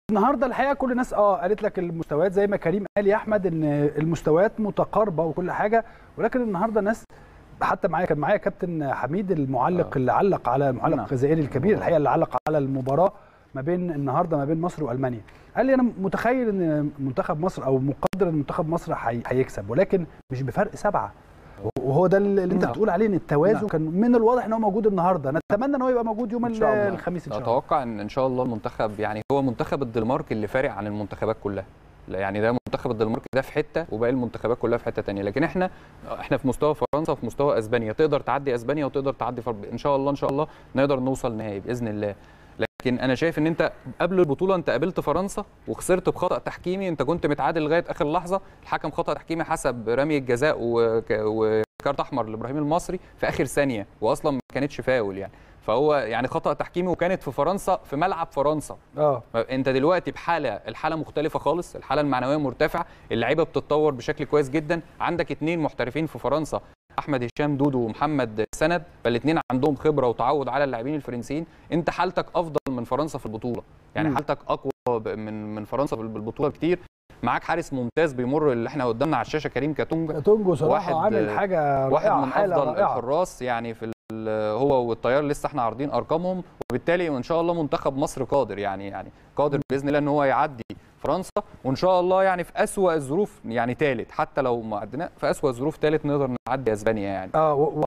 النهارده الحقيقه كل الناس اه قالت لك المستويات زي ما كريم قال يا احمد ان المستويات متقاربه وكل حاجه ولكن النهارده الناس حتى معايا كان معايا كابتن حميد المعلق آه. اللي علق على المعلق نعم. الجزائري الكبير الحقيقه اللي علق على المباراه ما بين النهارده ما بين مصر والمانيا قال لي انا متخيل ان منتخب مصر او مقدر ان منتخب مصر هي- هيكسب ولكن مش بفرق سبعه وهو ده اللي انت نعم. بتقول عليه ان التوازن نعم. كان من الواضح ان هو موجود النهارده نتمنى ان هو يبقى موجود يوم إن شاء الله. الخميس ان شاء الله اتوقع ان ان شاء الله المنتخب يعني هو منتخب الدنمارك اللي فارق عن المنتخبات كلها لا يعني ده منتخب الدنمارك ده في حته وباقي المنتخبات كلها في حته تانية لكن احنا احنا في مستوى فرنسا وفي مستوى اسبانيا تقدر تعدي اسبانيا وتقدر تعدي فرق ان شاء الله ان شاء الله نقدر نوصل نهائي باذن الله لكن انا شايف ان انت قبل البطوله انت قابلت فرنسا وخسرت بخطا تحكيمي انت كنت متعادل لغايه اخر لحظه الحكم خطا تحكيمي حسب رمي الجزاء وك- وكارت احمر لابراهيم المصري في اخر ثانيه واصلا ما كانتش فاول يعني فهو يعني خطا تحكيمي وكانت في فرنسا في ملعب فرنسا اه انت دلوقتي بحاله الحاله مختلفه خالص الحاله المعنويه مرتفعه اللعيبه بتتطور بشكل كويس جدا عندك اتنين محترفين في فرنسا احمد هشام دودو ومحمد سند فالاثنين عندهم خبره وتعود على اللاعبين الفرنسيين انت حالتك افضل من فرنسا في البطوله يعني مم. حالتك اقوى ب- من من فرنسا في البطوله كتير معاك حارس ممتاز بيمر اللي احنا قدامنا على الشاشه كريم كاتونجا تونجو صراحه واحد- عامل حاجه واحد رائعه من حاله افضل رائعه الحراس يعني في ال- هو والطيار لسه احنا عارضين ارقامهم وبالتالي ان شاء الله منتخب مصر قادر يعني يعني قادر باذن الله ان هو يعدي فرنسا وان شاء الله يعني في اسوا الظروف يعني ثالث حتى لو ما عدنا في اسوا الظروف ثالث نقدر نعدي اسبانيا يعني اه و-